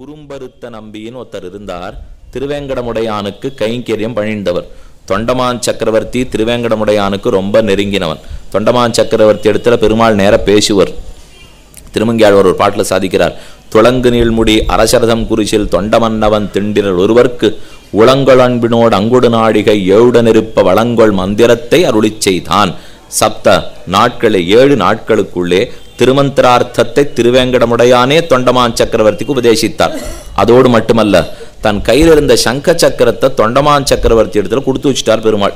குறும்பருத்த நம்பின்னு ஒருத்தர் இருந்தார் திருவேங்கடமுடையானுக்கு கைங்கரியம் பணிந்தவர் தொண்டமான் சக்கரவர்த்தி திருவேங்கடமுடையானுக்கு ரொம்ப நெருங்கினவன் தொண்டமான் சக்கரவர்த்தி இடத்துல பெருமாள் நேர பேசுவர் திருமங்கியாழ்வார் ஒரு பாட்டில் சாதிக்கிறார் துளங்கு நீள்முடி அரசரதம் குறிச்சில் தொண்டமன்னவன் திண்டிரல் ஒருவர்க்கு உளங்கொள் அன்பினோடு அங்குடு நாடிகை ஏழுடனிருப்ப வளங்கொள் மந்திரத்தை அருளிச் செய்தான் சப்த நாட்களை ஏழு நாட்களுக்குள்ளே திருமந்திரார்த்தத்தை திருவேங்கடமுடையானே தொண்டமான் சக்கரவர்த்திக்கு உபதேசித்தார் அதோடு மட்டுமல்ல தன் கையில் இருந்த சங்க சக்கரத்தை தொண்டமான் சக்கரவர்த்தி இடத்துல கொடுத்து வச்சுட்டார் பெருமாள்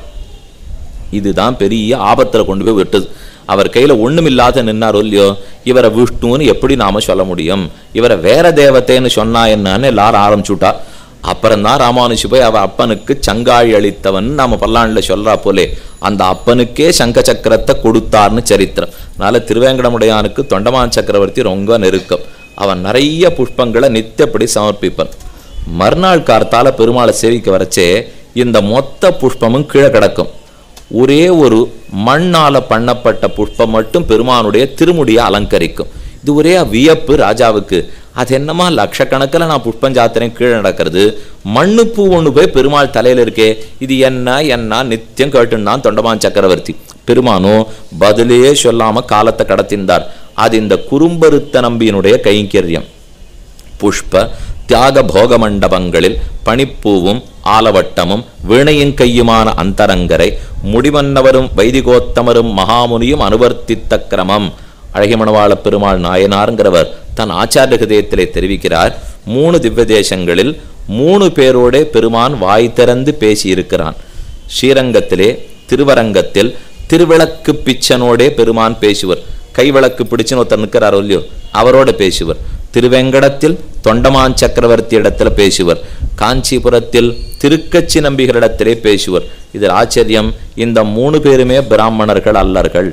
இதுதான் பெரிய ஆபத்துல கொண்டு போய் விட்டது அவர் கையில ஒண்ணுமில்லாத நின்னாரோ இல்லையோ இவரை விஷ்ணுன்னு எப்படி நாம சொல்ல முடியும் இவரை வேற தேவத்தைன்னு சொன்னா என்னன்னு எல்லாரும் ஆரம்பிச்சுட்டா அப்புறம் தான் ராமானுஜி போய் அவ அப்பனுக்கு சங்காழி அளித்தவன் நாம பல்லாண்டுல சொல்றா போலே அந்த அப்பனுக்கே சங்க சக்கரத்தை கொடுத்தார்னு சரித்திரம் அதனால திருவேங்கடமுடையானுக்கு தொண்டமான் சக்கரவர்த்தி ரொம்ப நெருக்கம் அவன் நிறைய புஷ்பங்களை நித்தியப்படி சமர்ப்பிப்பான் மறுநாள் கார்த்தால பெருமாளை சேவிக்க வரச்சே இந்த மொத்த புஷ்பமும் கீழே கிடக்கும் ஒரே ஒரு மண்ணால பண்ணப்பட்ட புஷ்பம் மட்டும் பெருமானுடைய திருமுடியை அலங்கரிக்கும் இது ஒரே வியப்பு ராஜாவுக்கு அது என்னமா லட்சக்கணக்கில் நான் புஷ்பம் ஜாத்திரம் கீழே நடக்கிறது மண்ணு பூ ஒன்று போய் பெருமாள் தலையில இருக்கே இது என்ன என்ன நித்தியம் கேட்டுன்னான் தொண்டமான் சக்கரவர்த்தி பெருமானோ பதிலே சொல்லாம காலத்தை கடத்திந்தார் அது இந்த குறும்பருத்த நம்பியினுடைய கைங்கரியம் புஷ்ப தியாக போக மண்டபங்களில் பனிப்பூவும் ஆலவட்டமும் வீணையும் கையுமான அந்தரங்கரை முடிமன்னவரும் வைதிகோத்தமரும் மகாமுனியும் அனுவர்த்தித்த கிரமம் அழகிமணவாள பெருமாள் நாயனாருங்கிறவர் தன் ஆச்சாரிய ஹிதயத்திலே தெரிவிக்கிறார் மூணு திவ்ய தேசங்களில் மூணு பேரோடே பெருமான் வாய் திறந்து பேசியிருக்கிறான் ஸ்ரீரங்கத்திலே திருவரங்கத்தில் திருவிளக்கு பிச்சனோடே பெருமான் பேசுவர் கைவிளக்கு பிடிச்சுன்னு ஒருத்தர் நிற்கிறாரோ இல்லையோ அவரோட பேசுவர் திருவேங்கடத்தில் தொண்டமான் சக்கரவர்த்தி இடத்துல பேசுவர் காஞ்சிபுரத்தில் திருக்கச்சி நம்பிகளிடத்திலே பேசுவர் இதில் ஆச்சரியம் இந்த மூணு பேருமே பிராமணர்கள் அல்லர்கள்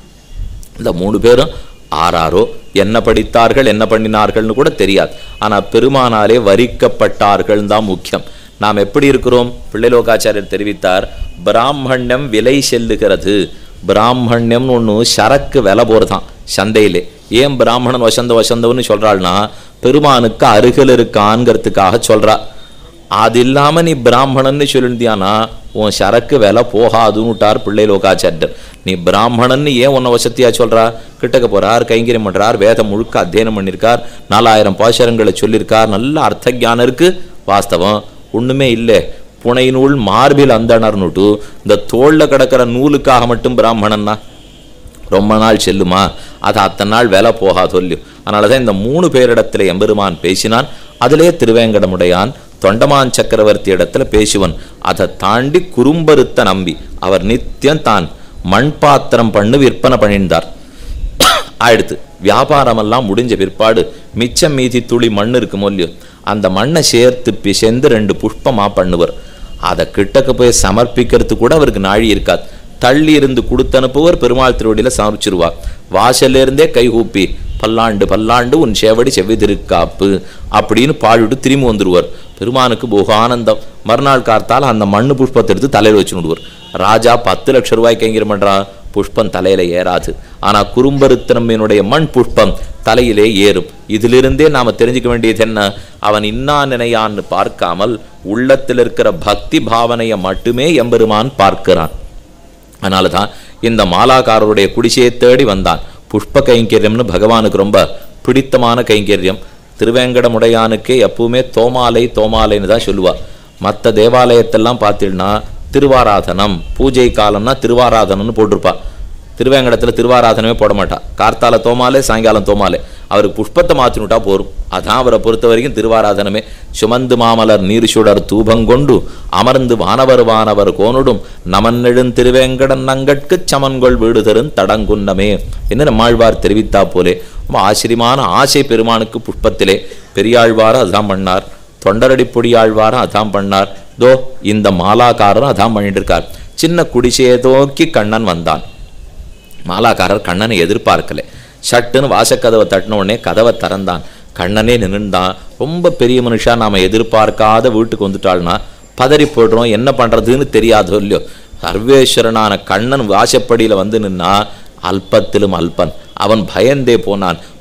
இந்த மூணு பேரும் ஆறாரோ என்ன படித்தார்கள் என்ன பண்ணினார்கள்னு கூட தெரியாது ஆனா பெருமானாலே வரிக்கப்பட்டார்கள் தான் முக்கியம் நாம் எப்படி இருக்கிறோம் பிள்ளைலோகாச்சாரியர் தெரிவித்தார் பிராமணியம் விலை செல்லுகிறது பிராமணியம்னு ஒன்று சரக்கு விலை போகிறதான் சந்தையிலே ஏன் பிராமணன் வசந்த வசந்தவன்னு சொல்றாள்னா பெருமானுக்கு அருகில் இருக்கான்ங்கிறதுக்காக சொல்றா அது இல்லாம நீ பிராமணன்னு சொல்லியிருந்தியானா உன் சரக்கு விலை போகாதுன்னுட்டார் பிள்ளை லோகாச்சாரியர் நீ பிராமணன்னு ஏன் உன்னை வசதியா சொல்றா கிட்டக்க போறார் கைங்கரியம் பண்றார் வேதம் முழுக்க அத்தியனம் பண்ணியிருக்கார் நாலாயிரம் பாசரங்களை சொல்லியிருக்கார் நல்ல அர்த்த ஞானம் இருக்கு வாஸ்தவம் ஒண்ணுமே இல்லை புனை நூல் மார்பில் அந்தணர்னுட்டு இந்த தோல்ல கிடக்கிற நூலுக்காக மட்டும் பிராமணன்னா ரொம்ப நாள் செல்லுமா அது அத்தனை நாள் வேலை போகா சொல்லியும் அதனால தான் இந்த மூணு பேரிடத்துல எம்பெருமான் பேசினான் அதிலே திருவேங்கடமுடையான் தொண்டமான் சக்கரவர்த்தி இடத்துல பேசுவன் அதை தாண்டி குறும்பருத்த நம்பி அவர் நித்தியம் தான் மண் பாத்திரம் பண்ணு விற்பனை பண்ணியிருந்தார் ஆயிடுத்து வியாபாரமெல்லாம் முடிஞ்ச பிற்பாடு மிச்சம் மீதி துளி மண் இருக்குமோ இல்லையோ அந்த மண்ணை சேர்த்து பிசைந்து ரெண்டு புஷ்பமா பண்ணுவர் அதை கிட்டக்க போய் சமர்ப்பிக்கிறது கூட அவருக்கு நாழி இருக்காது தள்ளி இருந்து கொடுத்து அனுப்புவர் பெருமாள் திருவடியில சமர்ப்பிச்சிருவா வாசல்ல இருந்தே கைகூப்பி பல்லாண்டு பல்லாண்டு உன் சேவடி செவ்வி திருக்காப்பு அப்படின்னு பாடிவிட்டு திரும்பி வந்துருவார் பெருமானுக்கு போகானந்தம் மறுநாள் கார்த்தால் அந்த மண்ணு புஷ்பத்தை எடுத்து தலையில் வச்சு விடுவார் ராஜா பத்து லட்சம் ரூபாய் கைங்கிற பண்றா புஷ்பம் தலையில ஏறாது ஆனா குறும்பருத்தனம்பினுடைய மண் புஷ்பம் தலையிலே ஏறும் இதிலிருந்தே நாம தெரிஞ்சுக்க வேண்டியது என்ன அவன் இன்னா நினையான்னு பார்க்காமல் உள்ளத்தில் இருக்கிற பக்தி பாவனையை மட்டுமே எம்பெருமான் பார்க்கிறான் அதனால தான் இந்த மாலாக்காரருடைய குடிசையை தேடி வந்தான் புஷ்ப கைங்கரியம்னு பகவானுக்கு ரொம்ப பிடித்தமான கைங்கரியம் திருவேங்கடமுடையானுக்கே எப்பவுமே தோமாலை தோமாலைன்னு தான் சொல்லுவா மற்ற தேவாலயத்தெல்லாம் பார்த்தீங்கன்னா திருவாராதனம் பூஜை காலம்னா திருவாராதனம்னு போட்டிருப்பா திருவேங்கடத்தில் திருவாராதனமே போட மாட்டா கார்த்தால தோமாலே சாயங்காலம் தோமாலே அவருக்கு புஷ்பத்தை மாற்றினுட்டா போரும் அதான் அவரை பொறுத்த வரைக்கும் திருவாராதனமே சுமந்து மாமலர் நீர் சுடர் தூபங்கொண்டு அமர்ந்து வானவர் வானவர் கோனுடும் நமன்னெழுந் திருவேங்கடன் நங்கட்குச் சமன்கொள் வீடு தரும் தடங்குன்னமே என்று நம்மாழ்வார் தெரிவித்தா போலே ரொம்ப ஆச்சரியமான ஆசை பெருமானுக்கு புஷ்பத்திலே பெரியாழ்வாரும் அதான் பண்ணார் தொண்டரடி பொடியாழ்வாரும் அதான் பண்ணார் தோ இந்த மாலாக்காரரும் அதான் பண்ணிட்டு இருக்கார் சின்ன குடிசையை நோக்கி கண்ணன் வந்தான் மாலாக்காரர் கண்ணனை எதிர்பார்க்கல சட்டுன்னு வாசக்கதவை தட்டின உடனே கதவை திறந்தான் கண்ணனே நின்றுண்டான் ரொம்ப பெரிய மனுஷா நாம எதிர்பார்க்காத வீட்டுக்கு வந்துட்டாள்னா பதறி போடுறோம் என்ன பண்றதுன்னு தெரியாதோ இல்லையோ சர்வேஸ்வரனான கண்ணன் வாசப்படியில வந்து நின்னா அல்பத்திலும் அல்பன் அவன் பயந்தே போனான்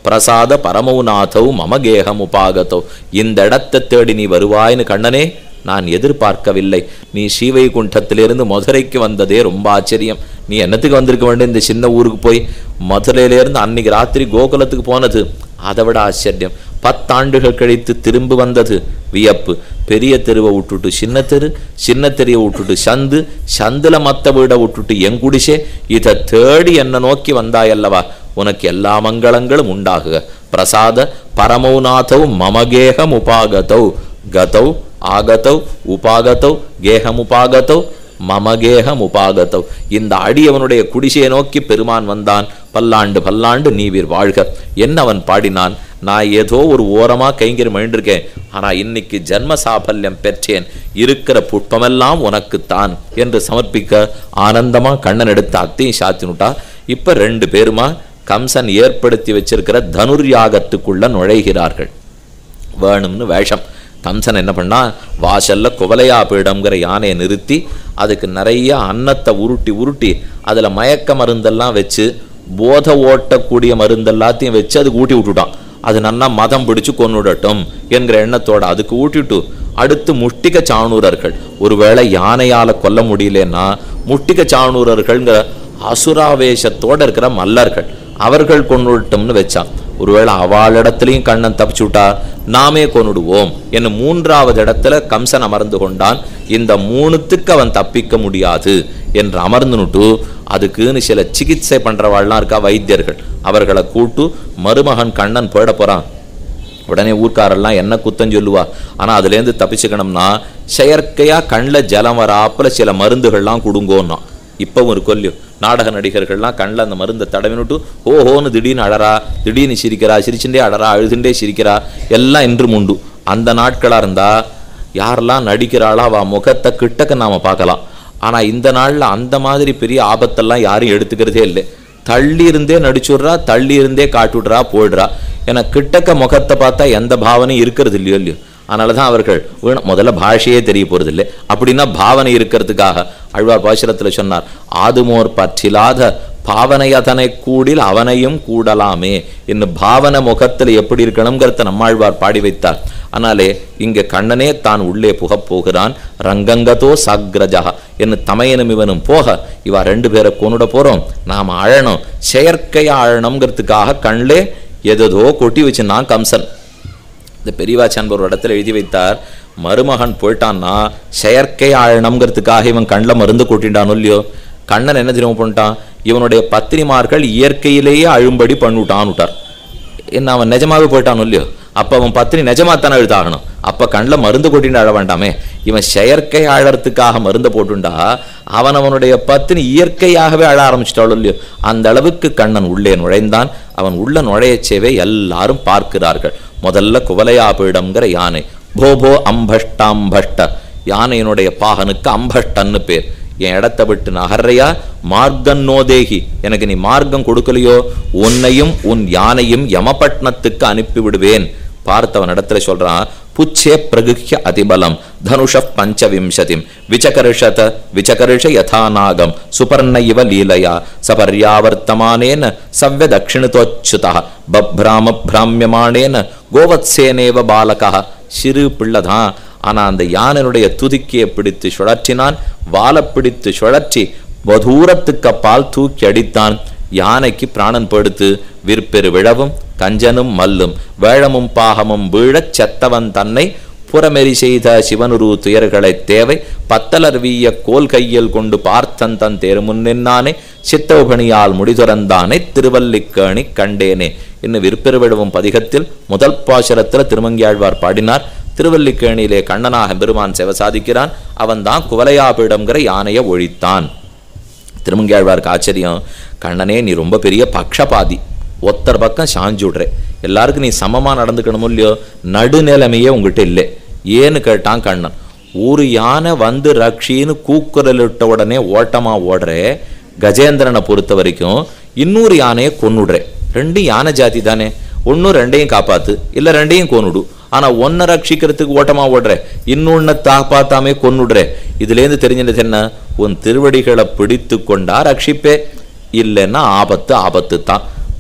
பிரசாத பரமௌநாதௌ மமகேகம் உபாகதோ இந்த இடத்தை தேடி நீ வருவாய்னு கண்ணனே நான் எதிர்பார்க்கவில்லை நீ ஸ்ரீவைகுண்டத்திலிருந்து மதுரைக்கு வந்ததே ரொம்ப ஆச்சரியம் நீ என்னத்துக்கு வந்திருக்க வேண்டும் இந்த சின்ன ஊருக்கு போய் மதுரையிலேருந்து அன்னைக்கு ராத்திரி கோகுலத்துக்கு போனது அதை விட ஆச்சரியம் பத்தாண்டுகள் கழித்து திரும்பி வந்தது வியப்பு பெரிய தெருவை விட்டுட்டு சின்ன தெரு சின்ன தெருவை விட்டுட்டு சந்து சந்துல மத்த வீடை விட்டுட்டு எங்குடிசே இதை தேடி என்ன நோக்கி வந்தாயல்லவா உனக்கு எல்லா மங்களங்களும் உண்டாகுக பிரசாத பரமௌநாதௌ மமகேகம் உபாகதௌ கதௌ ஆகதௌ உபாகதௌ கேகமுபாகதௌ மமகேகம் உபாகதௌ இந்த அடியவனுடைய குடிசையை நோக்கி பெருமான் வந்தான் பல்லாண்டு பல்லாண்டு நீவீர் வாழ்க என்ன அவன் பாடினான் நான் ஏதோ ஒரு ஓரமா கைங்கரி மகிழ்ந்திருக்கேன் ஆனா இன்னைக்கு ஜன்ம சாபல்யம் பெற்றேன் இருக்கிற புஷ்பமெல்லாம் உனக்குத்தான் என்று சமர்ப்பிக்க ஆனந்தமா கண்ணன் எடுத்து அத்தையும் சாத்தினுட்டா இப்ப ரெண்டு பேருமா கம்சன் ஏற்படுத்தி வச்சிருக்கிற தனுர்யாகத்துக்குள்ள நுழைகிறார்கள் வேணும்னு வேஷம் கம்சன் என்ன பண்ணா வாசல்ல குவலையா பீடம்ங்கிற யானையை நிறுத்தி அதுக்கு நிறைய அன்னத்தை உருட்டி உருட்டி அதுல மயக்க மருந்தெல்லாம் வச்சு போத ஓட்டக்கூடிய மருந்து எல்லாத்தையும் வச்சு அதுக்கு ஊட்டி விட்டுட்டான் அது நல்லா மதம் பிடிச்சு கொன்னுடட்டும் என்கிற எண்ணத்தோட அதுக்கு ஊட்டிட்டு அடுத்து முஷ்டிக சாணூரர்கள் ஒருவேளை யானையால கொல்ல முடியலன்னா முஷ்டிக சாணூரர்கள்ங்கிற அசுராவேசத்தோட இருக்கிற மல்லர்கள் அவர்கள் கொண்டுட்டோம்னு வச்சான் ஒருவேளை அவளிடத்திலையும் கண்ணன் தப்பிச்சு விட்டா நாமே கொன்னுடுவோம் என்று மூன்றாவது இடத்துல கம்சன் அமர்ந்து கொண்டான் இந்த மூணுத்துக்கு அவன் தப்பிக்க முடியாது என்று அமர்ந்துனுட்டு அதுக்குன்னு சில சிகிச்சை பண்றவாள்லாம் இருக்கா வைத்தியர்கள் அவர்களை கூட்டு மருமகன் கண்ணன் போயிட போறான் உடனே ஊர்க்காரெல்லாம் என்ன குத்தம் சொல்லுவா ஆனா அதுலேருந்து தப்பிச்சுக்கணும்னா செயற்கையா கண்ணில் ஜலம் வராப்புல சில மருந்துகள்லாம் கொடுங்கோன்னா இப்பவும் இருக்கும் இல்லையோ நாடக நடிகர்கள்லாம் கண்ணில் அந்த மருந்தை தடவினுட்டு ஓஹோன்னு திடீர்னு அழறா திடீர்னு சிரிக்கிறா சிரிச்சுட்டே அழறா அழுதுண்டே சிரிக்கிறா எல்லாம் இன்றும் உண்டு அந்த நாட்களா இருந்தா யாரெல்லாம் நடிக்கிறாளோ அவ முகத்தை கிட்டக்க நாம பார்க்கலாம் ஆனா இந்த நாள்ல அந்த மாதிரி பெரிய ஆபத்தெல்லாம் யாரும் எடுத்துக்கிறதே இல்லை தள்ளி இருந்தே நடிச்சுடுறா தள்ளி இருந்தே காட்டுடுறா போயிடுறா ஏன்னா கிட்டக்க முகத்தை பார்த்தா எந்த பாவனையும் இருக்கிறது இல்லையோ இல்லையோ அதனால தான் அவர்கள் வீண- முதல்ல பாஷையே தெரிய போறது இல்லை அப்படின்னா பாவனை இருக்கிறதுக்காக அழ்வார் பாசுரத்தில் சொன்னார் ஆதுமோர் பற்றிலாத பாவனை அதனை கூடில் அவனையும் கூடலாமே இன்னும் பாவனை முகத்தில் எப்படி இருக்கணுங்கிறத நம்மாழ்வார் பாடி வைத்தார் ஆனாலே இங்க கண்ணனே தான் உள்ளே புகப் போகிறான் ரங்கங்கதோ சாக்ரஜா என்று தமையனும் இவனும் போக இவா ரெண்டு பேரை கொண்டுட போறோம் நாம் அழணும் செயற்கையா அழணுங்கிறதுக்காக கண்ணிலே எதோ கொட்டி வச்சுனான் கம்சன் இந்த பெரியவாச்சான் ஒரு இடத்துல எழுதி வைத்தார் மருமகன் போயிட்டான்னா செயற்கை ஆழனம்ங்கிறதுக்காக இவன் கண்ணில் மருந்து கொட்டிட்டானோ இல்லையோ கண்ணன் என்ன தெரியுமா பண்ணிட்டான் இவனுடைய பத்திரிமார்கள் இயற்கையிலேயே அழும்படி பண்ணிவிட்டான் விட்டார் என்ன அவன் நிஜமாவே போயிட்டானோ இல்லையோ அப்ப அவன் பத்தினி நிஜமாத்தானே எழுதாகணும் அப்ப கண்ணில் மருந்து கொட்டிட்டு அழ வேண்டாமே இவன் செயற்கை ஆழறதுக்காக மருந்து போட்டுண்டா அவன் அவனுடைய பத்தினி இயற்கையாகவே அழ ஆரம்பிச்சிட்டாளோ இல்லையோ அந்த அளவுக்கு கண்ணன் உள்ளே நுழைந்தான் அவன் உள்ள நுழையச்சேவே எல்லாரும் பார்க்கிறார்கள் முதல்ல குவலையாபீடம்ங்கிற யானை போபோ அம்பஷ்டாம்பஷ்ட யானையினுடைய பாகனுக்கு அம்பஷ்டன்னு பேர் என் இடத்தை விட்டு நகர்றையா மார்க்கம் நோதேகி எனக்கு நீ மார்க்கம் கொடுக்கலையோ உன்னையும் உன் யானையும் யமபட்னத்துக்கு அனுப்பி விடுவேன் பார்த்தவன் இடத்துல சொல்றான் புச்சே பிரகுஹ்ய அதிபலம் தனுஷ பஞ்சவிம்சதிம் விசகர்ஷத விசகர்ஷ யதா நாகம் சுபர்ண இவ லீலையா சபர்யாவர்த்தமானேன சவ்ய தட்சிணத்தோச்சுதா பப்ராம பிராமியமானேன கோவத்சேனேவ பாலகா சிறு பிள்ளைதான் ஆனா அந்த யானையினுடைய துதிக்கியை பிடித்து சுழற்றினான் வாலை பிடித்து சுழற்றி வதூரத்துக்கு அப்பால் தூக்கி அடித்தான் யானைக்கு பிராணன் படுத்து விற்பெரு விழவும் கஞ்சனும் மல்லும் வேழமும் பாகமும் வீழச் செத்தவன் தன்னை புறமெறி செய்த சிவனுரு துயர்களைத் தேவை பத்தலர் வீய கோல் கையில் கொண்டு பார்த்தன் தன் தேர் முன்னின்னானே சித்தவுபணியால் முடிதுறந்தானே திருவல்லிக்கேணி கண்டேனே இன்னும் விற்பெருவிழவும் பதிகத்தில் முதல் பாசுரத்தில் திருமங்கியாழ்வார் பாடினார் திருவல்லிக்கேணியிலே கண்ணனாக பெருமான் செவ சாதிக்கிறான் அவன்தான் குவலையாபீடம்ங்கிற யானையை ஒழித்தான் திருமங்கியாழ்வாருக்கு ஆச்சரியம் கண்ணனே நீ ரொம்ப பெரிய பக்ஷபாதி ஒத்தர் பக்கம் சாஞ்சு விடுற எல்லாருக்கும் நீ சமமா நடந்துக்கணுமோ இல்லையோ நடுநிலைமையே உங்ககிட்ட இல்லை ஏன்னு கேட்டான் கண்ணன் ஒரு யானை வந்து ரக்ஷின்னு கூக்குரலிட்ட உடனே ஓட்டமா ஓடுற கஜேந்திரனை பொறுத்த வரைக்கும் இன்னொரு யானையை கொன்னுடுற ரெண்டும் யானை ஜாதி தானே ஒன்றும் ரெண்டையும் காப்பாத்து இல்லை ரெண்டையும் கொன்னுடு ஆனா ஒன்றை ரட்சிக்கிறதுக்கு ஓட்டமா ஓடுற இன்னொன்னை காப்பாத்தாமே கொன்னுடுற இதுலேருந்து தெரிஞ்சது என்ன உன் திருவடிகளை பிடித்து கொண்டா ரட்சிப்பே இல்லைன்னா ஆபத்து ஆபத்து தான்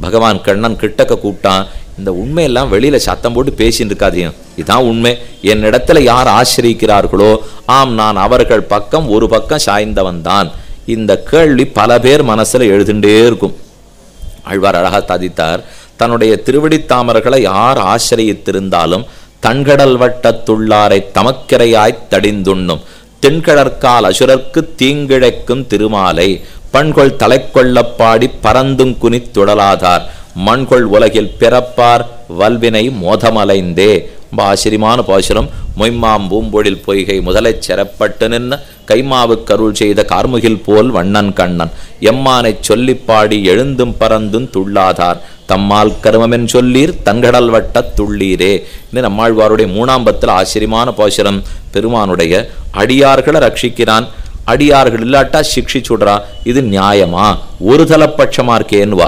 பகவான் கண்ணன் கிட்டக்க கூப்பிட்டான் இந்த உண்மையெல்லாம் வெளியில சத்தம் போட்டு பேசின்னு இருக்காதீங்க இதான் உண்மை என்னிடத்துல யார் ஆசிரியிக்கிறார்களோ ஆம் நான் அவர்கள் பக்கம் ஒரு பக்கம் சாய்ந்தவன் தான் இந்த கேள்வி பல பேர் மனசுல எழுதுண்டே இருக்கும் ஆழ்வார் அழகா சாதித்தார் தன்னுடைய திருவடித்தாமர்களை யார் ஆசிரியத்திருந்தாலும் தன்கடல் வட்டத்துள்ளாரை தமக்கிரையாய்த் தடிந்துண்ணும் தென்கடற்கால் அசுரர்க்கு தீங்கிழைக்கும் திருமாலை பண்கொள் தலைக்கொள்ளப்பாடி பறந்தும் குனித் துடலாதார் மண்கொள் உலகில் பிறப்பார் வல்வினை மோதமலைந்தே ரொம்ப ஆச்சரியமான பாசுரம் மொய்மாம் பூம்பொழில் பொய்கை முதலைச் செரப்பட்டு நின்ன கைமாவுக் கருள் செய்த கார்முகில் போல் வண்ணன் கண்ணன் எம்மானைச் சொல்லிப் பாடி எழுந்தும் பறந்தும் துள்ளாதார் தம்மால் கருமமென் சொல்லீர் தன்கடல் வட்டத் துள்ளீரே இது நம்மாழ்வாருடைய மூணாம் பத்தில் ஆச்சரியமான பாசுரம் பெருமானுடைய அடியார்களை ரட்சிக்கிறான் அடியார்கள் இல்லாட்டா சிக்ஷிச்சுடுறா இது நியாயமா ஒரு தலப்பட்சமா இருக்கேன்னுவா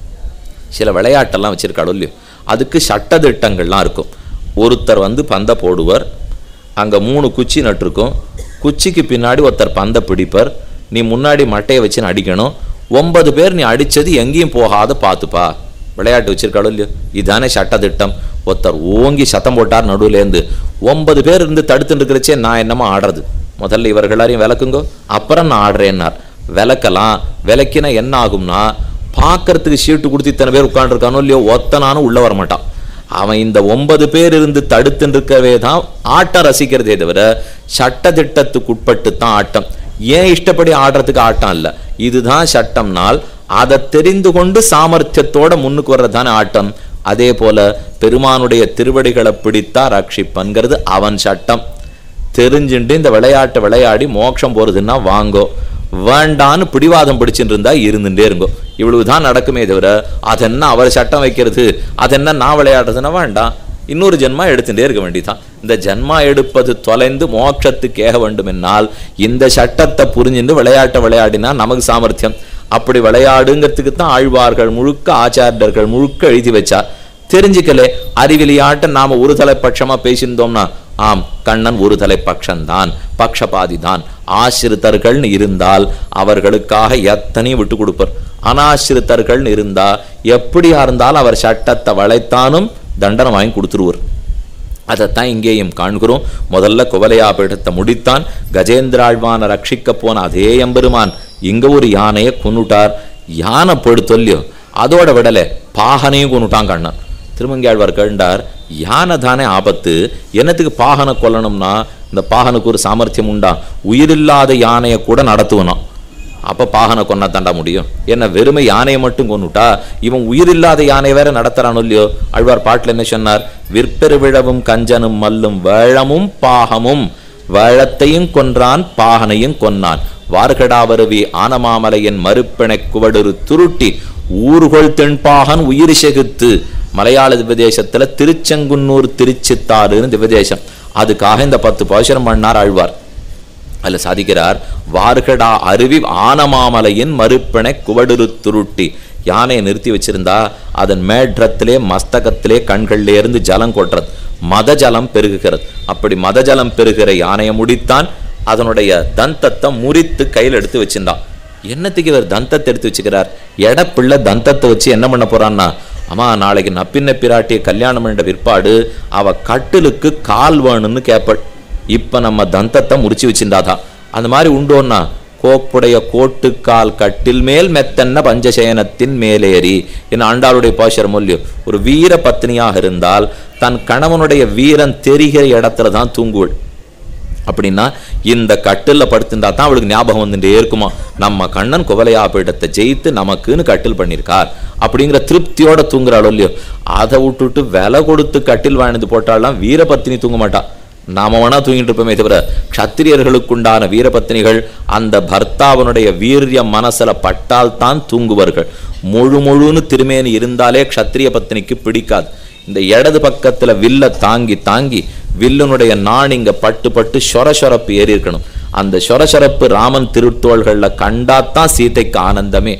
சில விளையாட்டெல்லாம் வச்சிருக்காளோ இல்லையோ அதுக்கு சட்டதிட்டங்கள்லாம் இருக்கும் ஒருத்தர் வந்து பந்தை போடுவர் அங்கே மூணு குச்சி நட்டிருக்கும் குச்சிக்கு பின்னாடி ஒருத்தர் பந்தை பிடிப்பர் நீ முன்னாடி மட்டையை வச்சு அடிக்கணும் ஒன்பது பேர் நீ அடிச்சது எங்கேயும் போகாத பார்த்துப்பா விளையாட்டு வச்சிருக்காளோ இல்லையோ இதானே சட்டதிட்டம் ஒருத்தர் ஓங்கி சத்தம் போட்டார் நடுவுலேருந்து ஒன்பது பேர் இருந்து தடுத்துட்டு இருக்கிறச்சே நான் என்னமா ஆடுறது முதல்ல இவர்கள் எல்லாரையும் விளக்குங்கோ அப்புறம் நான் ஆடுறேன்னார் விளக்கலாம் விளக்கினா என்ன ஆகும்னா பார்க்கறதுக்கு சீட்டு கொடுத்து இத்தனை பேர் உட்காந்துருக்கானோ இல்லையோ ஒத்தனானும் உள்ள வர மாட்டான் அவன் இந்த ஒன்பது பேர் இருந்து தடுத்துட்டு இருக்கவே தான் ஆட்டம் ரசிக்கிறதே தவிர சட்டத்திட்டத்துக்கு உட்பட்டு தான் ஆட்டம் ஏன் இஷ்டப்படி ஆடுறதுக்கு ஆட்டம் இல்ல இதுதான் சட்டம்னால் அதை தெரிந்து கொண்டு சாமர்த்தியத்தோட முன்னுக்கு வர்றது தானே ஆட்டம் அதே போல பெருமானுடைய திருவடிகளை பிடித்தா ரட்சிப்பன்கிறது அவன் சட்டம் தெரிஞ்சுட்டு இந்த விளையாட்டை விளையாடி மோட்சம் போறதுன்னா வாங்கோ வேண்டான்னு பிடிவாதம் பிடிச்சிட்டு இருந்தா இருந்துட்டே இருங்கோ இவ்வளவுதான் நடக்குமே தவிர அதென்ன அவர் சட்டம் வைக்கிறது அதென்ன நான் விளையாடுறதுன்னா வேண்டாம் இன்னொரு ஜென்மா எடுத்துட்டே இருக்க வேண்டியதான் இந்த ஜென்மா எடுப்பது தொலைந்து மோட்சத்துக்கு ஏக வேண்டும் என்னால் இந்த சட்டத்தை புரிஞ்சுட்டு விளையாட்டை விளையாடினா நமக்கு சாமர்த்தியம் அப்படி விளையாடுங்கிறதுக்கு தான் ஆழ்வார்கள் முழுக்க ஆச்சாரியர்கள் முழுக்க எழுதி வச்சா தெரிஞ்சுக்கலே அறிவிலியாட்ட நாம ஒரு தலைப்பட்சமா பேசியிருந்தோம்னா ஆம் கண்ணன் ஒரு தலைப்பட்சம்தான் பக்ஷபாதி தான் ஆசிரித்தர்கள்னு இருந்தால் அவர்களுக்காக எத்தனையும் விட்டு கொடுப்பர் அனாசிரித்தர்கள்னு இருந்தா எப்படியா இருந்தாலும் அவர் சட்டத்தை வளைத்தானும் தண்டனை வாங்கி கொடுத்துருவர் அதைத்தான் இங்கேயும் காண்கிறோம் முதல்ல குவலையாபீடத்தை முடித்தான் கஜேந்திராழ்வானை ரட்சிக்க போன அதே எம்பெருமான் இங்க ஒரு யானையை கொன்னுட்டார் யானை படுத்தொல்லியோ அதோட விடலை பாகனையும் கொன்னுட்டான் கண்ணன் திருமங்கியாழ்வார் கேண்டார் யானை தானே ஆபத்து என்னத்துக்கு பாகனை கொல்லணும்னா இந்த பாகனுக்கு ஒரு சாமர்த்தியம் உண்டா உயிரில்லாத யானையை கூட நடத்துவனாம் அப்ப பாகனை கொன்னா தாண்டா முடியும் என்ன வெறுமை யானையை மட்டும் கொன்னுட்டா இவன் உயிரில்லாத யானை வேற நடத்துறானோ இல்லையோ அழ்வார் பாட்டுல என்ன சொன்னார் விற்பெரு விழவும் கஞ்சனும் மல்லும் வேழமும் பாகமும் வேழத்தையும் கொன்றான் பாகனையும் கொன்னான் வார்கடாவருவி ஆனமாமலையின் மறுப்பிணைக் குவடுரு துருட்டி ஊர்கொள் தென்பாகன் உயிர் செகுத்து மலையாள திவதேசத்துல திருச்செங்குன்னூர் திருச்சித்தாறுன்னு திவதேசம் அதுக்காக இந்த பத்து பாசுரம் பண்ணார் ஆழ்வார் அதுல சாதிக்கிறார் வார்கடா அருவி ஆனமாமலையின் மறுப்பிணை குவடுரு துருட்டி யானையை நிறுத்தி வச்சிருந்தா அதன் மேற்றத்திலே மஸ்தகத்திலே கண்கள்ல இருந்து ஜலம் கொட்டுறது மத ஜலம் பெருகுகிறது அப்படி மத ஜலம் பெருகிற யானையை முடித்தான் அதனுடைய தந்தத்தை முறித்து கையில் எடுத்து வச்சிருந்தான் என்னத்துக்கு இவர் தந்தத்தை எடுத்து வச்சுக்கிறார் எடப்பிள்ளை தந்தத்தை வச்சு என்ன பண்ண போறான்னா அம்மா நாளைக்கு நப்பின்ன பிராட்டியை கல்யாணம் பண்ண பிற்பாடு அவ கட்டிலுக்கு கால் வேணும்னு கேட்பள் இப்ப நம்ம தந்தத்தை முறிச்சு வச்சிருந்தாதான் அந்த மாதிரி உண்டோன்னா கோப்புடைய கோட்டுக்கால் கட்டில் மேல் மெத்தன்ன பஞ்சசயனத்தின் மேலேறி என் ஆண்டாளுடைய பாசுரம் இல்லையோ ஒரு வீர பத்னியாக இருந்தால் தன் கணவனுடைய வீரன் தெரிகிற இடத்துல தான் தூங்குவள் அப்படின்னா இந்த கட்டில்ல படுத்திருந்தா தான் அவளுக்கு ஞாபகம் வந்துட்டே இருக்குமா நம்ம கண்ணன் குவலையா பீடத்தை ஜெயித்து நமக்குன்னு கட்டில் பண்ணியிருக்கார் அப்படிங்கிற திருப்தியோட தூங்குறாளோ இல்லையோ அதை விட்டுட்டு விலை கொடுத்து கட்டில் வாழ்ந்து போட்டாலாம் வீரபத்தினி தூங்க மாட்டா நாம வேணா தூங்கிட்டு இருப்போமே தவிர க்ஷத்திரியர்களுக்குண்டான வீரபத்தினிகள் அந்த பர்த்தாவனுடைய வீரியம் மனசுல பட்டால் தான் தூங்குவார்கள் முழு முழுன்னு திருமேனி இருந்தாலே க்ஷத்திரிய பத்தினிக்கு பிடிக்காது இந்த இடது பக்கத்துல வில்ல தாங்கி தாங்கி வில்லுனுடைய நாண் இங்க பட்டு பட்டு சொர சொரப்பு ஏறி இருக்கணும் அந்த சொர சொரப்பு ராமன் திருத்தோள்கள்ல கண்டாத்தான் சீதைக்கு ஆனந்தமே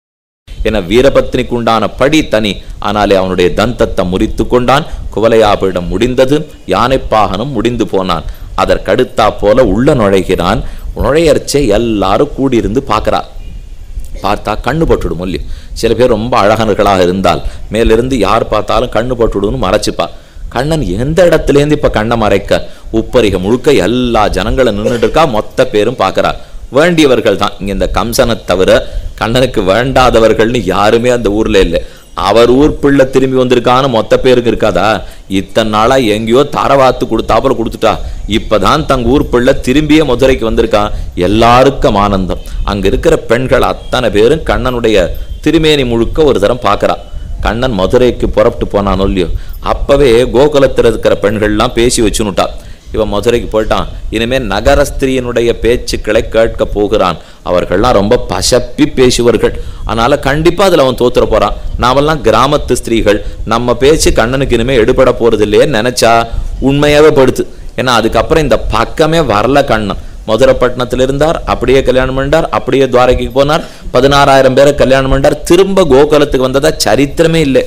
என வீரபத்னிக்கு உண்டான படி தனி ஆனாலே அவனுடைய தந்தத்தை முறித்து கொண்டான் குவலையாபிடம் முடிந்தது யானைப்பாகனும் முடிந்து போனான் அதற்கடுத்தா போல உள்ள நுழைகிறான் நுழையர்ச்சே எல்லாரும் கூடியிருந்து பார்க்கறா பார்த்தா கண்ணு பட்டுடும் இல்லையோ சில பேர் ரொம்ப அழகர்களாக இருந்தால் மேலிருந்து யார் பார்த்தாலும் கண்ணு பட்டுடும்னு மறைச்சுப்பா கண்ணன் எந்த இடத்துலேருந்து இப்ப கண்ணை மறைக்க உப்பரிக முழுக்க எல்லா ஜனங்களும் நின்றுட்டு இருக்கா மொத்த பேரும் பார்க்கறா வேண்டியவர்கள் தான் இங்க இந்த கம்சனை தவிர கண்ணனுக்கு வேண்டாதவர்கள்னு யாருமே அந்த ஊர்ல இல்லை அவர் ஊர் பிள்ளை திரும்பி வந்திருக்கான்னு மொத்த பேருக்கு இருக்காதா இத்தனை நாளா எங்கேயோ தரவாத்து கொடுத்தாப்புல கொடுத்துட்டா இப்பதான் தங்க ஊர் பிள்ளை திரும்பியே மதுரைக்கு வந்திருக்கான் எல்லாருக்கும் ஆனந்தம் அங்க இருக்கிற பெண்கள் அத்தனை பேரும் கண்ணனுடைய திருமேனி முழுக்க ஒரு தரம் பார்க்கறா கண்ணன் மதுரைக்கு புறப்பட்டு போனான் இல்லையோ அப்பவே கோகுலத்தில் இருக்கிற பெண்கள்லாம் பேசி வச்சுனுட்டா இவன் மதுரைக்கு போயிட்டான் இனிமே நகரஸ்திரியனுடைய பேச்சுக்களை கேட்க போகிறான் அவர்கள்லாம் ரொம்ப பசப்பி பேசுவார்கள் அதனால கண்டிப்பா அதுல அவன் தோத்துற போறான் நாமெல்லாம் கிராமத்து ஸ்திரீகள் நம்ம பேச்சு கண்ணனுக்கு இனிமே எடுபட போறது இல்லையே நினைச்சா உண்மையாவே படுத்து ஏன்னா அதுக்கப்புறம் இந்த பக்கமே வரல கண்ணன் மதுரைப்பட்டினத்தில் இருந்தார் அப்படியே கல்யாணம் பண்ணார் அப்படியே துவாரகைக்கு போனார் பதினாறாயிரம் பேரை கல்யாணம் பண்ணார் திரும்ப கோகுலத்துக்கு வந்ததா சரித்திரமே இல்லை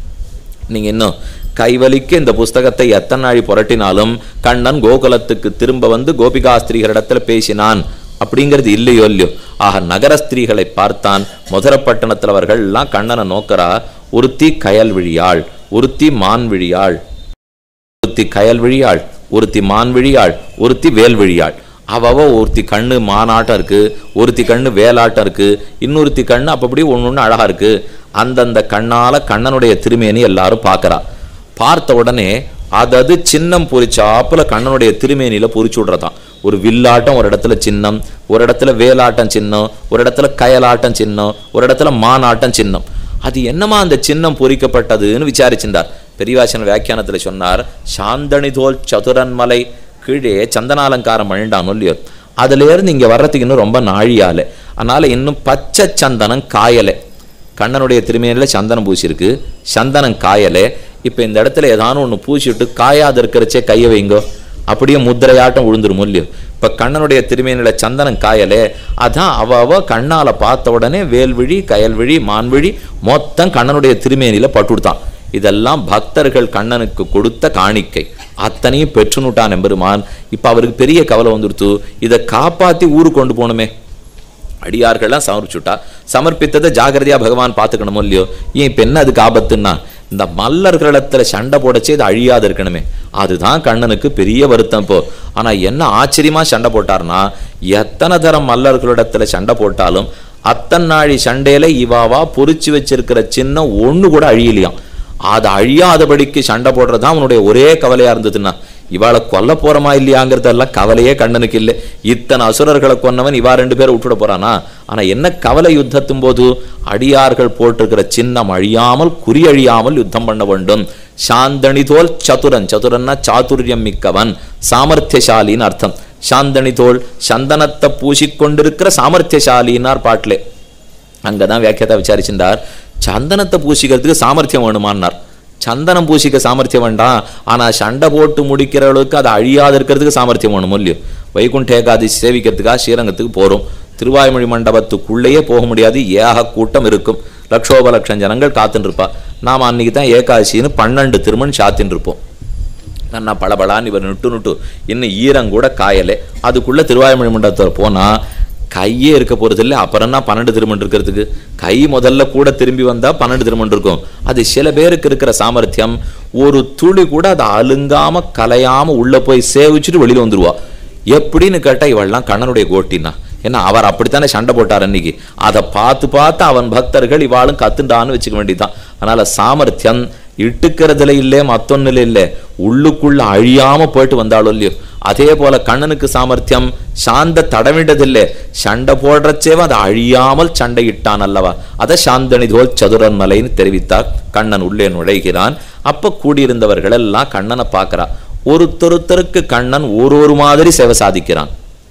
நீங்க இன்னும் கைவலிக்கு இந்த புஸ்தகத்தை எத்தனை நாழி புரட்டினாலும் கண்ணன் கோகுலத்துக்கு திரும்ப வந்து கோபிகாஸ்திரிகளிடத்துல பேசினான் அப்படிங்கிறது இல்லையோ இல்லையோ ஆக நகர ஸ்திரீகளை பார்த்தான் மதுரப்பட்டணத்தில் அவர்கள் எல்லாம் கண்ணனை நோக்கறா ஒருத்தி கயல் விழியாள் ஒருத்தி மான் விழியாள் ஒருத்தி கயல் விழியாள் ஒருத்தி மான் விழியாள் ஒருத்தி வேல் விழியாள் அவவ ஒருத்தி கண்ணு மானாட்டம் இருக்கு ஒருத்தி கண்ணு வேலாட்டம் இருக்கு இன்னொருத்தி கண்ணு அப்படி ஒண்ணு ஒண்ணு அழகா இருக்கு அந்தந்த கண்ணால கண்ணனுடைய திருமேனி எல்லாரும் பார்க்கறா பார்த்த உடனே அதது சின்னம் பொறிச்சாப்புல கண்ணனுடைய திருமேனியில பொறிச்சு விடுறதாம் ஒரு வில்லாட்டம் ஒரு இடத்துல சின்னம் ஒரு இடத்துல வேலாட்டம் சின்னம் ஒரு இடத்துல கயலாட்டம் சின்னம் ஒரு இடத்துல மானாட்டம் சின்னம் அது என்னமா அந்த சின்னம் பொறிக்கப்பட்டதுன்னு விசாரிச்சிருந்தார் பெரியவாசன் வியாக்கியானத்துல சொன்னார் சாந்தனிதோல் சதுரன்மலை கீழே சந்தனாலங்காரம் பண்ணிட்டான் இல்லையோ அதுல இருந்து இங்க வர்றதுக்கு இன்னும் ரொம்ப நாழியால அதனால இன்னும் பச்சை சந்தனம் காயலை கண்ணனுடைய திருமையில சந்தனம் பூசியிருக்கு சந்தனம் காயலை இப்ப இந்த இடத்துல ஏதானும் ஒண்ணு பூசிட்டு காயாது இருக்கிறச்சே கையை வைங்கோ அப்படியே முத்திரையாட்டம் விழுந்துரும் இல்லையோ இப்ப கண்ணனுடைய திருமேனில சந்தனம் காயலே அதான் அவ அவ கண்ணால பார்த்த உடனே வேல்விழி கயல்விழி மான்விழி மொத்தம் கண்ணனுடைய திருமேனில பட்டுடுத்தான் இதெல்லாம் பக்தர்கள் கண்ணனுக்கு கொடுத்த காணிக்கை அத்தனையும் பெற்றுனுட்டான் எம்பெருமான் இப்ப அவருக்கு பெரிய கவலை வந்துடுத்து இதை காப்பாத்தி ஊருக்கு கொண்டு போகணுமே அடியார்கள்லாம் சமர்ப்பிச்சுட்டா சமர்ப்பித்ததை ஜாகிரதையா பகவான் பார்த்துக்கணுமோ இல்லையோ ஏன் இப்ப என்ன அதுக்கு ஆபத்துன்னா இந்த மல்லர்களிடத்துல சண்டை போடச்சே இது அழியாது இருக்கணுமே அதுதான் கண்ணனுக்கு பெரிய வருத்தம் இப்போ ஆனா என்ன ஆச்சரியமா சண்டை போட்டார்னா எத்தனை தரம் மல்லர்களிடத்துல சண்டை போட்டாலும் அத்தனை நாழி சண்டையில இவாவா பொறிச்சு வச்சிருக்கிற சின்னம் ஒண்ணு கூட அழியலையாம் அது அழியாதபடிக்கு சண்டை போடுறதுதான் அவனுடைய ஒரே கவலையா இருந்ததுன்னா இவாளை கொல்ல போறமா இல்லையாங்கிறதெல்லாம் கவலையே கண்ணனுக்கு இல்லை இத்தனை அசுரர்களை கொன்னவன் இவா ரெண்டு பேரை விட்டுட போறானா ஆனா என்ன கவலை யுத்தத்தும் போது அடியார்கள் போட்டிருக்கிற சின்னம் அழியாமல் குறி அழியாமல் யுத்தம் பண்ண வேண்டும் சாந்தனிதோல் சதுரன் சதுரன்னா சாதுரியம் மிக்கவன் சாமர்த்தியசாலின்னு அர்த்தம் சாந்தனிதோல் சந்தனத்தை பூசிக்கொண்டிருக்கிற சாமர்த்தியசாலின்னார் பாட்டிலே அங்கதான் வியாக்கியத்தை விசாரிச்சிருந்தார் சந்தனத்தை பூசிக்கிறதுக்கு சாமர்த்தியம் வேணுமான்னார் சந்தனம் பூசிக்க சாமர்த்தியம் வேண்டாம் ஆனா சண்டை போட்டு முடிக்கிற அளவுக்கு அது அழியாது இருக்கிறதுக்கு சாமர்த்தியம் வேணும் இல்லையோ வைகுண்ட ஏகாதசி சேவிக்கிறதுக்காக ஸ்ரீரங்கத்துக்கு போறோம் திருவாய்மொழி மண்டபத்துக்குள்ளேயே போக முடியாது ஏக கூட்டம் இருக்கும் லட்சோப லட்சம் ஜனங்கள் காத்துன்னு இருப்பா நாம அன்னைக்கு தான் ஏகாதசின்னு பன்னெண்டு திருமண் சாத்தின்னு இருப்போம் நன்னா பளபளான்னு இவர் நுட்டு நுட்டு இன்னும் ஈரம் கூட காயலை அதுக்குள்ள திருவாய்மொழி மண்டபத்தில் போனா கையே இருக்க போறது இல்லை அப்புறம் தான் பன்னெண்டு திருமண் இருக்கிறதுக்கு கை முதல்ல கூட திரும்பி வந்தா பன்னெண்டு திருமண் இருக்கும் அது சில பேருக்கு இருக்கிற சாமர்த்தியம் ஒரு துளி கூட அதை அலுங்காம கலையாம உள்ள போய் சேவிச்சுட்டு வெளியில வந்துருவா எப்படின்னு கேட்டா இவள்லாம் கண்ணனுடைய கோட்டினா ஏன்னா அவர் அப்படித்தானே சண்டை போட்டார் அன்னைக்கு அதை பார்த்து பார்த்து அவன் பக்தர்கள் இவாளும் கத்துண்டான்னு வச்சுக்க வேண்டியதுதான் அதனால சாமர்த்தியம் இட்டுக்கிறதுல இல்லே மத்தொன்னுல இல்ல உள்ளுக்குள்ள அழியாம போயிட்டு வந்தாலும் இல்லையோ அதே போல கண்ணனுக்கு சாமர்த்தியம் சாந்த தடவிட்டதில்லை சண்டை போடுறச்சேவ அதை அழியாமல் சண்டையிட்டான் அல்லவா அதை சாந்தனிதோல் சதுரன் மலைன்னு தெரிவித்தார் கண்ணன் உள்ளே நுழைகிறான் அப்ப கூடியிருந்தவர்கள் எல்லாம் கண்ணனை பார்க்கறா ஒருத்தொருத்தருக்கு கண்ணன் ஒரு ஒரு மாதிரி சேவை சாதிக்கிறான்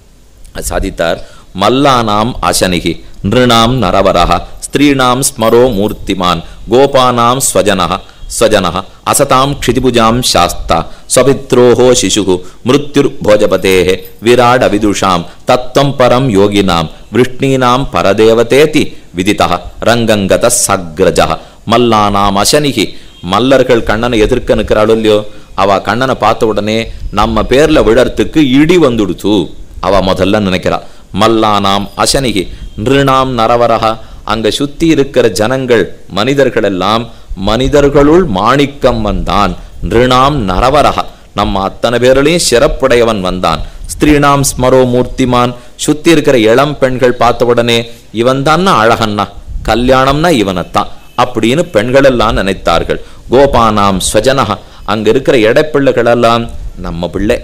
அது சாதித்தார் மல்லானாம் அசனிகி நிருணாம் நரவரஹ ஸ்திரீணாம் ஸ்மரோ மூர்த்திமான் கோபானாம் ஸ்வஜனஹ ஸ்வஜனஹ அசதாம் க்ஷிதிபுஜாம் சாஸ்தா ஸ்வபித்ரோஹோ சிசுகு மிருத்யுர் போஜபதேஹ விராட் அவிதுஷாம் தத்தம் பரம் யோகினாம் விஷ்ணீனாம் பரதேவதேதி விதிதா ரங்கங்கத சக்ரஜ மல்லானாம் அசனிகி மல்லர்கள் கண்ணனை எதிர்க்க நிற்கிறாளோ இல்லையோ அவ கண்ணனை பார்த்த உடனே நம்ம பேர்ல விழறதுக்கு இடி வந்துடுச்சு அவ முதல்ல நினைக்கிறா மல்லானாம் அசனிகி நிருணாம் நரவரஹ அங்க சுத்தி இருக்கிற ஜனங்கள் மனிதர்கள் எல்லாம் மனிதர்களுள் மாணிக்கம் வந்தான் நிருணாம் நரவரக நம்ம அத்தனை பேரிலையும் சிறப்புடையவன் வந்தான் ஸ்திரீனாம் ஸ்மரோ மூர்த்திமான் சுத்தி இருக்கிற இளம் பெண்கள் பார்த்த உடனே இவன் தான்னா அழகன்னா கல்யாணம்னா இவனைத்தான் அப்படின்னு பெண்கள் எல்லாம் நினைத்தார்கள் கோபானாம் ஸ்வஜனக அங்க இருக்கிற எடைப்பிள்ளைகள் எல்லாம் நம்ம பிள்ளை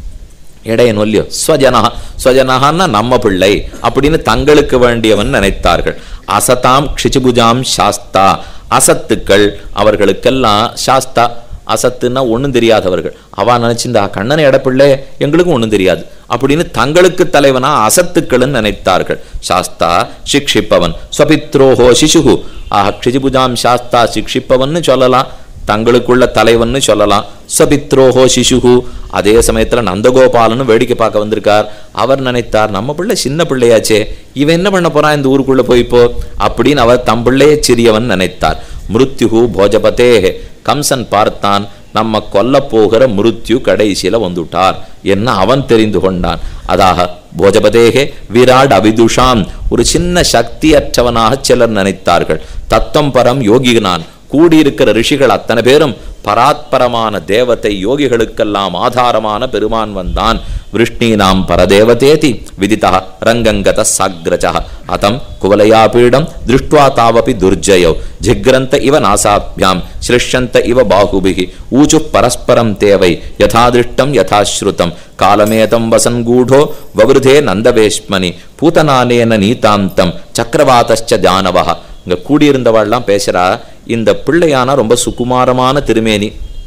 இடையன் ஒல்லியோ ஸ்வஜனா ஸ்வஜனகான்னா நம்ம பிள்ளை அப்படின்னு தங்களுக்கு வேண்டியவன் நினைத்தார்கள் அசதாம் க்ஷிச்சிபுஜாம் சாஸ்தா அசத்துக்கள் அவர்களுக்கெல்லாம் சாஸ்தா அசத்துன்னா ஒண்ணும் தெரியாதவர்கள் அவ நினைச்சிருந்தா கண்ணன் எடப்பிள்ளை எங்களுக்கும் ஒண்ணும் தெரியாது அப்படின்னு தங்களுக்கு தலைவனா அசத்துக்கள்னு நினைத்தார்கள் சாஸ்தா சிக்ஷிப்பவன் ஸ்வபித்ரோஹோ சிசுகு ஆஹ் க்ஷிஜிபுஜாம் சாஸ்தா சிக்ஷிப்பவன்னு சொல்லலாம் தங்களுக்குள்ள தலைவன்னு சொல்லலாம் சபித்ரோஹோ சிசுகு அதே சமயத்துல நந்தகோபாலனும் வேடிக்கை பார்க்க வந்திருக்கார் அவர் நினைத்தார் நம்ம பிள்ளை சின்ன பிள்ளையாச்சே இவன் என்ன பண்ண போறான் இந்த ஊருக்குள்ள போய் இப்போ அப்படின்னு அவர் தம் பிள்ளையே சிறியவன் நினைத்தார் மிருத்யுகு போஜபதே கம்சன் பார்த்தான் நம்ம கொல்ல போகிற மிருத்யு கடைசியில வந்துட்டார் என்ன அவன் தெரிந்து கொண்டான் அதாக போஜபதேகே விராட் அவிதுஷாம் ஒரு சின்ன சக்தியற்றவனாக சிலர் நினைத்தார்கள் தத்தம் பரம் யோகினான் கூடியிருக்கிற ரிஷிகள் அத்தனை பேரும் பராத்பரமான தேவத்தை யோகிகளுக்கெல்லாம் ஆதாரமான பெருமான் வந்தான் விருஷ்ணீனாம் பரதேவதேதி விதிதா ரங்கங்கத சாக்ரஜ அதம் குவலயாபீடம் திருஷ்டுவா தாவபி துர்ஜயோ ஜிக்ரந்த இவ நாசாபியாம் சிருஷ்யந்த இவ பாகுபிகி ஊச்சு பரஸ்பரம் தேவை யதாதிருஷ்டம் யதாஸ்ருதம் காலமேதம் வசன்கூடோ வவிருதே நந்தவேஷ்மணி பூதனானேன நீதாந்தம் சக்கரவாதச்ச தானவா இங்க கூடியிருந்தவாள்லாம் பேசுறா இந்த பிள்ளையானா ரொம்ப சுகுமாரமான திருமேனி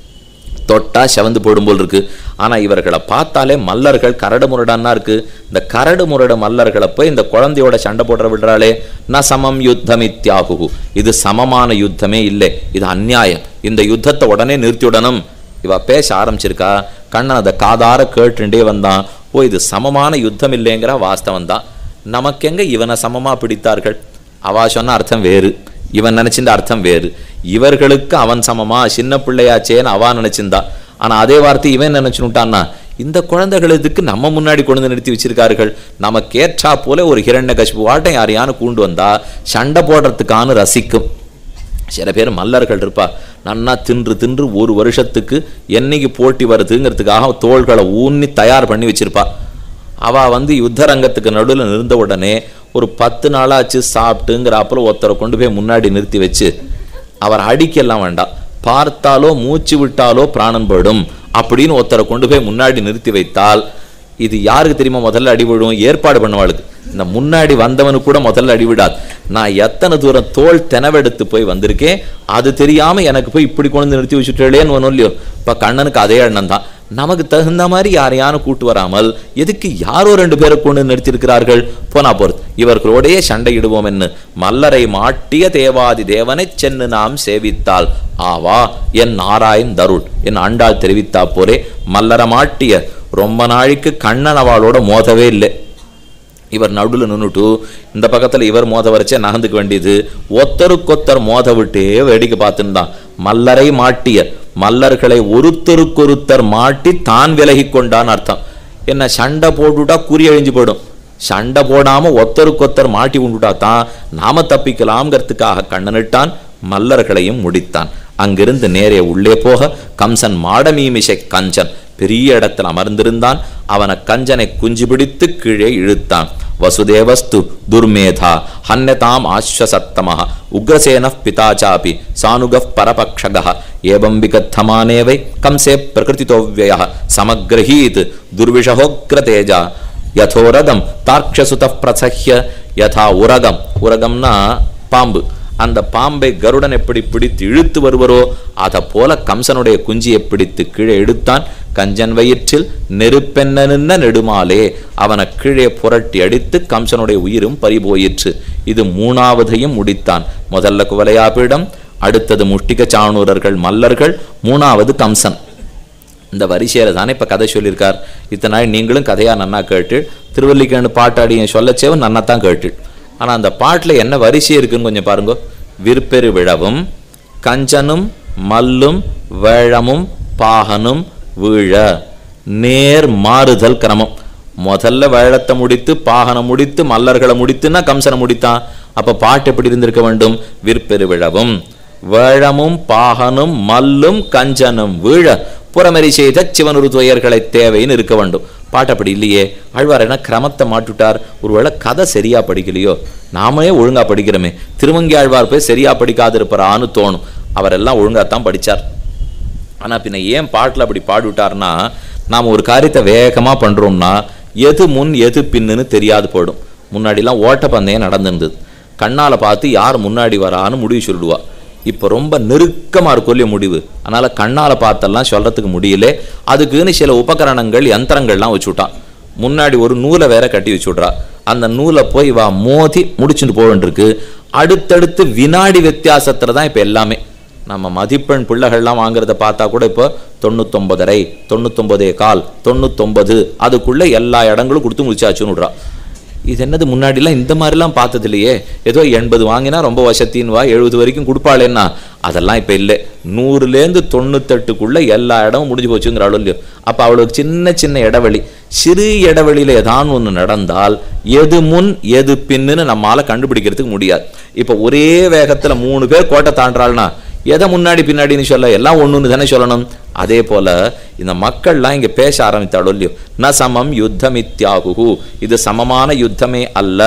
தொட்டா செவந்து போடும் போல் இருக்கு ஆனா இவர்களை பார்த்தாலே மல்லர்கள் கரடு முரடான்னா இருக்கு இந்த கரடு முரடு மல்லர்களை போய் இந்த குழந்தையோட சண்டை போடுற விடுறாளே ந சமம் யுத்தம் இத்தியாகு இது சமமான யுத்தமே இல்லை இது அநியாயம் இந்த யுத்தத்தை உடனே நிறுத்திவிடணும் இவ பேச ஆரம்பிச்சிருக்கா கண்ணன் அதை காதார கேட்டுண்டே வந்தான் ஓ இது சமமான யுத்தம் இல்லைங்கிற வாஸ்தவம் தான் நமக்கெங்க இவனை சமமா பிடித்தார்கள் அவா சொன்ன அர்த்தம் வேறு இவன் நினைச்சிருந்த அர்த்தம் வேறு இவர்களுக்கு அவன் சமமா சின்ன பிள்ளையாச்சேன்னு அவா நினைச்சிருந்தா ஆனா அதே வார்த்தை இவன் நினைச்சுட்டான்னா இந்த குழந்தைகள் இதுக்கு நம்ம முன்னாடி கொண்டு வந்து நிறுத்தி வச்சிருக்கார்கள் நமக்கு ஏற்றா போல ஒரு ஹிரண்ய கஷ்பு வாட்டம் யாரையானு கூண்டு வந்தா சண்டை போடுறதுக்கான ரசிக்கும் சில பேர் மல்லர்கள் இருப்பா நன்னா தின்று தின்று ஒரு வருஷத்துக்கு என்னைக்கு போட்டி வருதுங்கிறதுக்காக தோள்களை ஊன்னி தயார் பண்ணி வச்சிருப்பா அவ வந்து யுத்த ரங்கத்துக்கு நடுவில் நிறுந்த உடனே ஒரு பத்து நாளாச்சு சாப்பிட்டுங்கிறாப்புல ஒருத்தரை கொண்டு போய் முன்னாடி நிறுத்தி வச்சு அவர் அடிக்கலாம் வேண்டாம் பார்த்தாலோ மூச்சு விட்டாலோ பிராணம் போயிடும் அப்படின்னு ஒருத்தரை கொண்டு போய் முன்னாடி நிறுத்தி வைத்தால் இது யாருக்கு தெரியுமா முதல்ல அடி விழும் ஏற்பாடு பண்ணவாளுக்கு இந்த முன்னாடி வந்தவனுக்கு கூட முதல்ல அடி விடாது நான் எத்தனை தூரம் தோல் தெனவெடுத்து போய் வந்திருக்கேன் அது தெரியாம எனக்கு போய் இப்படி கொண்டு வந்து நிறுத்தி வச்சுட்டேன்னு ஒன்றும் இல்லையோ இப்ப கண்ணனுக்கு அதே எண்ணம் தான் நமக்கு தகுந்த மாதிரி யாரையானு கூட்டு வராமல் எதுக்கு யாரோ ரெண்டு பேரை கொண்டு நிறுத்தியிருக்கிறார்கள் போனா போறது இவர்களோடையே சண்டையிடுவோம் என்று மல்லரை மாட்டிய தேவாதி தேவனை சென்று நாம் சேவித்தால் ஆவா என் நாராயண் தருள் என் ஆண்டாள் தெரிவித்தா போரே மல்லர மாட்டிய ரொம்ப நாளைக்கு கண்ணன் அவளோட மோதவே இல்லை இவர் நடுவில் நின்றுட்டு இந்த பக்கத்தில் இவர் மோத வரைச்சே நகர்ந்துக்க வேண்டியது ஒத்தருக்கொத்தர் மோத விட்டே வேடிக்கை பார்த்துருந்தான் மல்லரை மாட்டிய மல்லர்களை ஒருத்தருக்கொருத்தர் மாட்டி தான் விலகி கொண்டான்னு அர்த்தம் என்ன சண்டை போட்டுட்டா குறி அழிஞ்சு போயிடும் சண்டை போடாம ஒத்தருக்கொத்தர் மாட்டி உண்டுட்டா தான் நாம தப்பிக்கலாம்ங்கிறதுக்காக கண்ணனிட்டான் மல்லர்களையும் முடித்தான் அங்கிருந்து நேரே உள்ளே போக கம்சன் மாடமீமிசை கஞ்சன் பெரிய இடத்தில் அமர்ந்திருந்தான் அவனை கஞ்சனை குஞ்சு பிடித்து கீழே இழுத்தான் வசுதேவஸ்து துர்மேதா ஹன்யதாம் ஆஸ்வசத்தமः உக்ரசேன பிதா சாபி சானுக பரபக்ஷக ஏவம் விகத்தமானேவை கம்சே பிரகிருதிதோவ்யய சமக்ரஹீத் துர்விஷஹோக்ரதேஜா யதோரகம் தார்க்ஷசுத பிரசஹ்ய யதா உரகம் உரகம்னா பாம்பு அந்த பாம்பை கருடன் எப்படி பிடித்து இழுத்து வருவரோ அதை போல கம்சனுடைய குஞ்சியை பிடித்து கீழே எடுத்தான் கஞ்சன் வயிற்றில் நெருப்பென்ன நின்ன நெடுமாலே அவனை கீழே புரட்டி அடித்து கம்சனுடைய உயிரும் பறிபோயிற்று இது மூணாவதையும் முடித்தான் முதல்ல குவலையாபீடம் அடுத்தது முஷ்டிக சாணூரர்கள் மல்லர்கள் மூணாவது கம்சன் இந்த வரிசையில தானே இப்ப கதை சொல்லியிருக்கார் இத்தனை நாள் நீங்களும் கதையா நன்னா கேட்டு திருவல்லிக்கேணு பாட்டாடி சொல்லச்சேவும் நன்னா தான் கேட்டு ஆனா அந்த பாட்டுல என்ன வரிசை இருக்குன்னு கொஞ்சம் பாருங்க விற்பெரு விழவும் கஞ்சனும் மல்லும் வேழமும் பாகனும் வீழ நேர் மாறுதல் கிரமம் முதல்ல வேழத்தை முடித்து பாகனை முடித்து மல்லர்களை முடித்துன்னா கம்சனை முடித்தான் அப்ப பாட்டு எப்படி இருந்திருக்க வேண்டும் விற்பெருவிழவும் வேழமும் பாகனும் மல்லும் கஞ்சனும் வீழ புறமறி செய்த சிவனுரு துயர்களை தேவைன்னு இருக்க வேண்டும் பாட்டு அப்படி இல்லையே ஆழ்வார் என்ன கிரமத்தை மாட்டுட்டார் ஒருவேளை கதை சரியா படிக்கலையோ நாமே ஒழுங்கா படிக்கிறோமே திருமங்கி ஆழ்வார் போய் சரியா படிக்காது இருப்பாரான்னு தோணும் அவரெல்லாம் ஒழுங்காத்தான் படிச்சார் ஆனா பின்ன ஏன் பாட்டில் அப்படி பாடிவிட்டார்னா நாம் ஒரு காரியத்தை வேகமா பண்றோம்னா எது முன் எது பின்னுன்னு தெரியாது போயிடும் முன்னாடிலாம் ஓட்டப்பந்தயம் நடந்திருந்தது கண்ணால பார்த்து யார் முன்னாடி வரான்னு முடிவு சொல்லிடுவா இப்போ ரொம்ப நெருக்கமா இருக்கும் இல்லையா முடிவு அதனால கண்ணால பார்த்தெல்லாம் சொல்றதுக்கு முடியல அதுக்குன்னு சில உபகரணங்கள் யந்திரங்கள்லாம் வச்சுட்டான் முன்னாடி ஒரு நூலை வேற கட்டி வச்சுட்றா அந்த நூலை போய் வா மோதி முடிச்சுட்டு போக வேண்டியிருக்கு அடுத்தடுத்து வினாடி வித்தியாசத்துல தான் இப்போ எல்லாமே நம்ம மதிப்பெண் பிள்ளைகள்லாம் வாங்குறத பார்த்தா கூட இப்போ தொண்ணூத்தொன்பதரை தொண்ணூத்தொன்பதே கால் தொண்ணூத்தொன்பது அதுக்குள்ள எல்லா இடங்களும் கொடுத்து முடிச்சாச்சுன்னு விட்றா இது என்னது முன்னாடிலாம் இந்த மாதிரிலாம் பார்த்தது இல்லையே ஏதோ எண்பது வாங்கினா ரொம்ப வசத்தின்னு வா எழுபது வரைக்கும் கொடுப்பாளேன்னா அதெல்லாம் இப்போ இல்லை நூறுலேருந்து தொண்ணூத்தெட்டுக்குள்ள எல்லா இடமும் முடிஞ்சு போச்சுங்கிற அளவு இல்லையோ அப்போ அவளுக்கு சின்ன சின்ன இடைவெளி சிறு இடைவெளியில ஏதான் ஒன்று நடந்தால் எது முன் எது பின்னுன்னு நம்மால கண்டுபிடிக்கிறதுக்கு முடியாது இப்போ ஒரே வேகத்துல மூணு பேர் கோட்டை தாண்டாள்னா எதை முன்னாடி பின்னாடின்னு சொல்ல எல்லாம் ஒண்ணுன்னு தானே சொல்லணும் அதே போல இந்த மக்கள்லாம் இங்க பேச ஆரம்பித்தாளோ இல்லையோ ந சமம் யுத்தமித்யாகு இது சமமான யுத்தமே அல்ல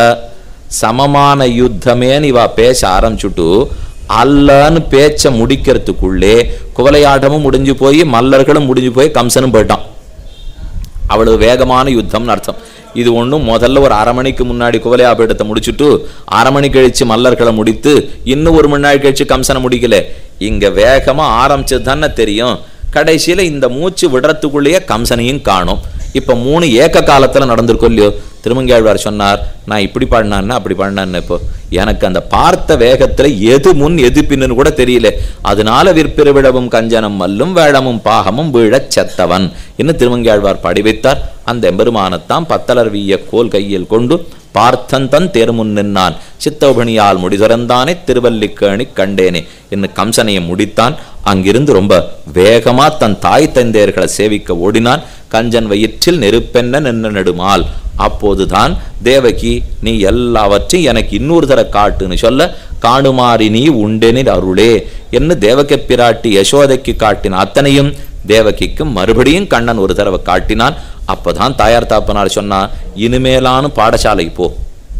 சமமான யுத்தமேன்னு இவா பேச ஆரம்பிச்சுட்டு அல்லன்னு பேச்ச முடிக்கிறதுக்குள்ளே குவலையாட்டமும் முடிஞ்சு போய் மல்லர்களும் முடிஞ்சு போய் கம்சனும் போயிட்டான் அவ்வளவு வேகமான யுத்தம்னு அர்த்தம் இது ஒண்ணும் முதல்ல ஒரு அரை மணிக்கு முன்னாடி குவலையாபீடத்தை முடிச்சுட்டு அரை மணி கழிச்சு மல்லர்களை முடித்து இன்னும் ஒரு மணி நேரம் கழிச்சு கம்சனை முடிக்கல இங்க வேகமா ஆரம்பிச்சது தானே தெரியும் கடைசியில இந்த மூச்சு விடுறதுக்குள்ளேயே கம்சனையும் காணும் இப்ப மூணு ஏக்க காலத்துல நடந்திருக்கும் இல்லையோ திருமங்கையாழ்வார் சொன்னார் நான் இப்படி பாடினான்னா அப்படி பாடினான்னு இப்போ எனக்கு அந்த பார்த்த வேகத்துல எது முன் எது பின்னு கூட தெரியல அதனால விற்பிறவிடவும் கஞ்சனம் மல்லும் வேழமும் பாகமும் வீழச் செத்தவன் இன்னும் திருமங்கையாழ்வார் பாடி வைத்தார் அந்த எம்பெருமானத்தான் பத்தலர் வீய கோல் கையில் கொண்டு பார்த்தன் தன் தேர்முன் நின்னான் சித்தோபணியால் முடிதுறந்தானே திருவல்லிக்கேணி கண்டேனே என்று கம்சனையை முடித்தான் அங்கிருந்து ரொம்ப வேகமா தன் தாய் தந்தையர்களை சேவிக்க ஓடினான் கஞ்சன் வயிற்றில் நெருப்பென்ன நின்று நெடுமால் அப்போதுதான் தேவகி நீ எல்லாவற்றையும் எனக்கு இன்னொரு தர காட்டுன்னு சொல்ல காணுமாறி நீ உண்டெனில் அருளே என்று தேவக பிராட்டி யசோதைக்கு காட்டின அத்தனையும் தேவகிக்கு மறுபடியும் கண்ணன் ஒரு தடவை காட்டினான் அப்பதான் தாயார் தாப்பனார் சொன்னா இனிமேலான பாடசாலைக்கு போ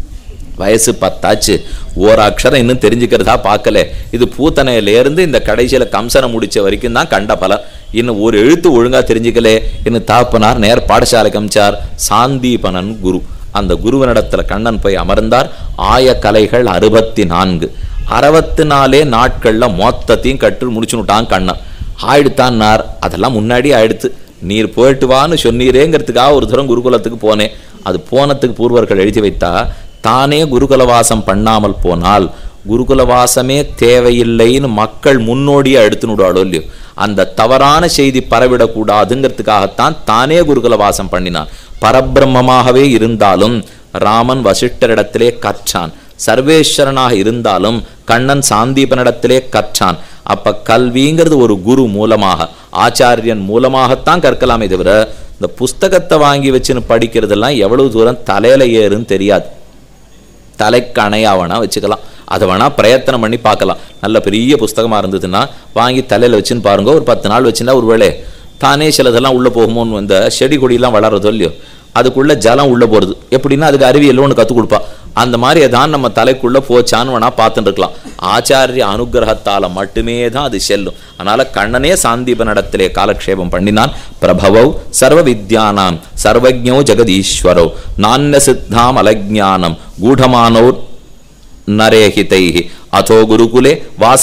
வயசு பத்தாச்சு ஓர் அக்ஷரம் இன்னும் தெரிஞ்சுக்கிறதா பார்க்கல இது பூத்தனையிலேருந்து இந்த கடைசியில கம்சனை முடிச்ச வரைக்கும் தான் கண்ட பலன் இன்னும் ஒரு எழுத்து ஒழுங்கா தெரிஞ்சுக்கலே இன்னும் தாப்பனார் நேர் பாடசாலை கமிச்சார் சாந்தீபனன் குரு அந்த குருவனிடத்துல கண்ணன் போய் அமர்ந்தார் ஆய கலைகள் அறுபத்தி நான்கு அறுபத்தி நாலே நாட்கள்ல மொத்தத்தையும் கற்று முடிச்சுட்டான் கண்ணன் ஆயிடுத்தான்னார் அதெல்லாம் முன்னாடி ஆயிடுத்து நீர் போயிட்டு வான்னு சொன்னீரேங்கிறதுக்காக ஒரு தூரம் குருகுலத்துக்கு போனேன் அது போனதுக்கு பூர்வர்கள் எழுதி வைத்தா தானே குருகுலவாசம் பண்ணாமல் போனால் குருகுலவாசமே தேவையில்லைன்னு மக்கள் முன்னோடியா எடுத்துனுடாளோ இல்லையோ அந்த தவறான செய்தி பரவிடக்கூடாதுங்கிறதுக்காகத்தான் தானே குருகுலவாசம் பண்ணினான் பரபிரம்மமாகவே இருந்தாலும் ராமன் வசிஷ்டரிடத்திலே கற்றான் சர்வேஸ்வரனாக இருந்தாலும் கண்ணன் சாந்தீபனிடத்திலே கற்றான் அப்ப கல்விங்கிறது ஒரு குரு மூலமாக ஆச்சாரியன் மூலமாகத்தான் கற்கலாமே தவிர இந்த புஸ்தகத்தை வாங்கி வச்சுன்னு படிக்கிறதெல்லாம் எவ்வளவு தூரம் தலையில ஏறுன்னு தெரியாது தலைக்கு அணையா வேணா வச்சுக்கலாம் அதை வேணா பிரயத்தனம் பண்ணி பார்க்கலாம் நல்ல பெரிய புஸ்தகமா இருந்ததுன்னா வாங்கி தலையில வச்சுன்னு பாருங்க ஒரு பத்து நாள் வச்சுன்னா ஒரு வேளை தானே சிலதெல்லாம் உள்ள போகுமோன்னு இந்த செடி கொடியெல்லாம் வளர்றதோ இல்லையோ அதுக்குள்ள ஜலம் உள்ள போறது எப்படின்னா அதுக்கு அறிவியல் ஒன்று கற்றுக் கொடுப்பா அந்த மாதிரி தான் நம்ம தலைக்குள்ள போச்சான்னு வேணா பார்த்துட்டு இருக்கலாம் ஆச்சாரிய அனுகிரகத்தால மட்டுமே தான் அது செல்லும் அதனால கண்ணனே சாந்தீபனிடத்திலே காலக்ஷேபம் பண்ணினான் பிரபவௌ சர்வ வித்யானாம் சர்வஜோ ஜெகதீஸ்வரோ நான்ய சித்தாம் அலஜானம் கூடமானோர் நரேஹிதைः अथो गुरुकुले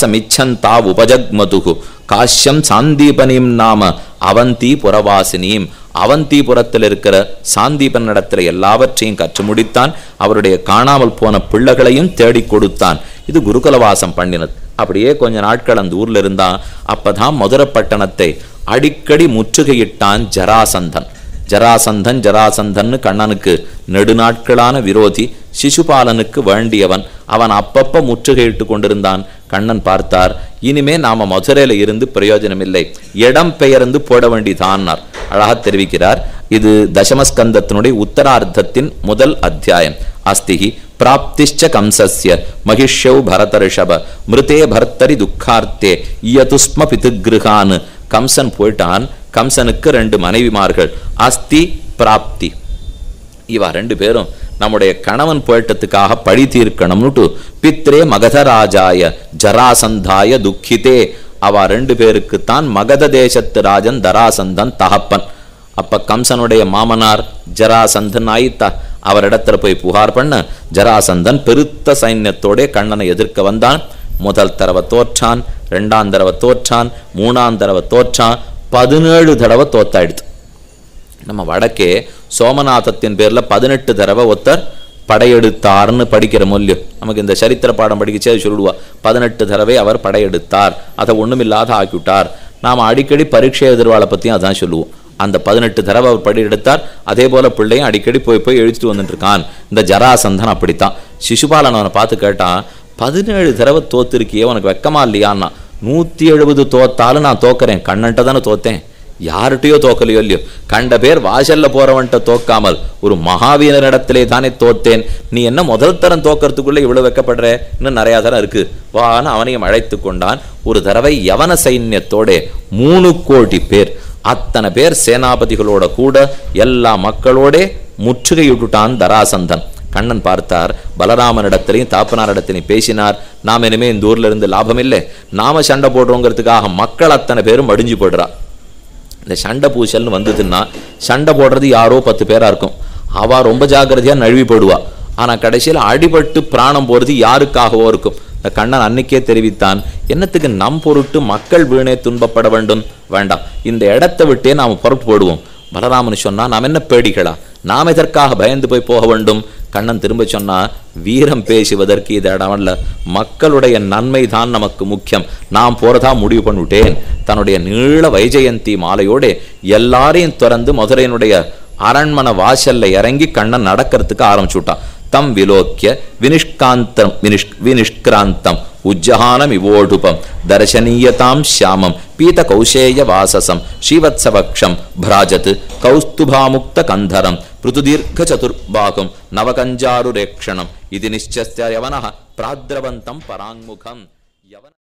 वासमिच्छन्तावुपजग्मतुः காஷ்யம் சாந்தீபனிம் நாம அவந்தி புறவாசினியும் அவந்திபுரத்தில் இருக்கிற சாந்தீபன் இடத்துல எல்லாவற்றையும் கற்று முடித்தான் அவருடைய காணாமல் போன பிள்ளைகளையும் தேடிக் கொடுத்தான் இது குருகுலவாசம் பண்ணினது அப்படியே கொஞ்ச நாட்கள் அந்த ஊர்ல இருந்தான் அப்பதான் மதுரை பட்டணத்தை அடிக்கடி முற்றுகையிட்டான் ஜராசந்தன் ஜராசந்தன் ஜராசந்தன்னு கண்ணனுக்கு நெடுநாட்களான விரோதி சிசுபாலனுக்கு வேண்டியவன் அவன் அப்பப்ப முற்றுகையிட்டு கொண்டிருந்தான் கண்ணன் பார்த்தார் இனிமே நாம மதுரையில இருந்து பிரயோஜனம் இல்லை இடம் பெயர்ந்து போட வேண்டிதான்னார் அழகா தெரிவிக்கிறார் இது தசமஸ்கந்தத்தினுடைய உத்தரார்த்தத்தின் முதல் அத்தியாயம் अस्ति हि प्राप्तिश्च कंसस्य महिष्यौ भरतर्षभ மிருதே பர்த்தரி துக்கார்த்தே இயது ஸ்ம பிதுகிருஹான் கம்சன் போயிட்டான் கம்சனுக்கு ரெண்டு மனைவிமார்கள் அஸ்தி பிராப்தி இவா ரெண்டு பேரும் நம்முடைய கணவன் போயிட்டத்துக்காக பழி தீர்க்கணும்னுட்டு பித்ரே மகதராஜாய ஜராசந்தாய துக்கிதே அவ ரெண்டு பேருக்குத்தான் மகத தேசத்து ராஜன் தராசந்தன் தகப்பன் அப்ப கம்சனுடைய மாமனார் ஜராசந்தன் ஆயித்தா அவரிடத்துல போய் புகார் பண்ண ஜராசந்தன் பெருத்த சைன்யத்தோட கண்ணனை எதிர்க்க வந்தான் முதல் தடவை தோற்றான் ரெண்டாம் தடவை தோற்றான் மூணாம் தடவை தோற்றான் பதினேழு தடவை தோத்தாயிடுது நம்ம வடக்கே சோமநாதத்தின் பேர்ல பதினெட்டு தடவை ஒருத்தர் படையெடுத்தார்னு படிக்கிற மொழியம் நமக்கு இந்த சரித்திர பாடம் படிக்கச்சே அது சொல்லுவா பதினெட்டு தடவை அவர் படையெடுத்தார் அதை ஒண்ணுமில்லாத ஆக்கிவிட்டார் நாம் அடிக்கடி பரீட்சை எதிர்வாளை பற்றியும் அதான் சொல்லுவோம் அந்த பதினெட்டு தடவை அவர் படி எடுத்தார் அதே போல பிள்ளையும் அடிக்கடி போய் போய் எழுதிட்டு வந்துட்டு இருக்கான் இந்த ஜராசந்தன் அப்படித்தான் சிசுபாலன் அவனை பார்த்து கேட்டான் பதினேழு தடவை தோத்திருக்கியே உனக்கு வெக்கமா இல்லையான்னா நூத்தி எழுபது தோத்தாலும் நான் தோக்கறேன் கண்ணன்ட்ட தானே தோத்தேன் யார்கிட்டயோ தோக்கலையோ இல்லையோ கண்ட பேர் வாசல்ல போறவன்ட்ட தோக்காமல் ஒரு மகாவீரனிடத்திலே தானே தோத்தேன் நீ என்ன முதல் தரம் தோக்கறதுக்குள்ள இவ்வளவு வெக்கப்படுற இன்னும் நிறைய தரம் இருக்கு வான்னு அவனையும் அழைத்து கொண்டான் ஒரு தடவை யவன சைன்யத்தோட மூணு கோடி பேர் அத்தனை பேர் சேனாபதிகளோட கூட எல்லா மக்களோட முற்றுகையிட்டுட்டான் தராசந்தன் கண்ணன் பார்த்தார் பலராமனிடத்திலையும் தாப்பனாரிடத்திலையும் பேசினார் நாம் இனிமே இந்த ஊர்ல இருந்து லாபம் இல்லை நாம சண்டை போடுறோங்கிறதுக்காக மக்கள் அத்தனை பேரும் மடிஞ்சு போடுறா இந்த சண்டை பூசல்னு வந்ததுன்னா சண்டை போடுறது யாரோ பத்து பேரா இருக்கும் அவ ரொம்ப ஜாக்கிரதையா நழுவி போடுவா ஆனா கடைசியில் அடிபட்டு பிராணம் போறது யாருக்காகவோ இருக்கும் இந்த கண்ணன் அன்னைக்கே தெரிவித்தான் என்னத்துக்கு நம் பொருட்டு மக்கள் வீணே துன்பப்பட வேண்டும் வேண்டாம் இந்த இடத்தை விட்டே நாம் புறப்பு போடுவோம் பலராமன் சொன்னா நாம் என்ன பேடிகளா நாம் எதற்காக பயந்து போய் போக வேண்டும் கண்ணன் திரும்ப சொன்னா வீரம் பேசுவதற்கு இது இடமல்ல மக்களுடைய நன்மை தான் நமக்கு முக்கியம் நான் போறதா முடிவு பண்ணிவிட்டேன் தன்னுடைய நீள வைஜெயந்தி மாலையோட எல்லாரையும் திறந்து மதுரையினுடைய அரண்மனை வாசல்ல இறங்கி கண்ணன் நடக்கிறதுக்கு ஆரம்பிச்சுட்டான் தம் விலோக்கிய வினிஷ்காந்தம் வினிஷ் வினிஷ்கிராந்தம் உஜ்ஜகானம் இவோடுபம் தர்சனீயதாம் ஷியாமம் பீத கௌசேய வாசசம் ஸ்ரீவத்சபக்ஷம் பிராஜத் கௌஸ்துபாமுக்த கந்தரம் பிருதுதீர்க்க சதுர்பாகம் நவகஞ்சாருரேக்ஷணம் இது நிச்சஸ்ய யவனः பிராத்ரவந்தம் பராங்முகம் யவன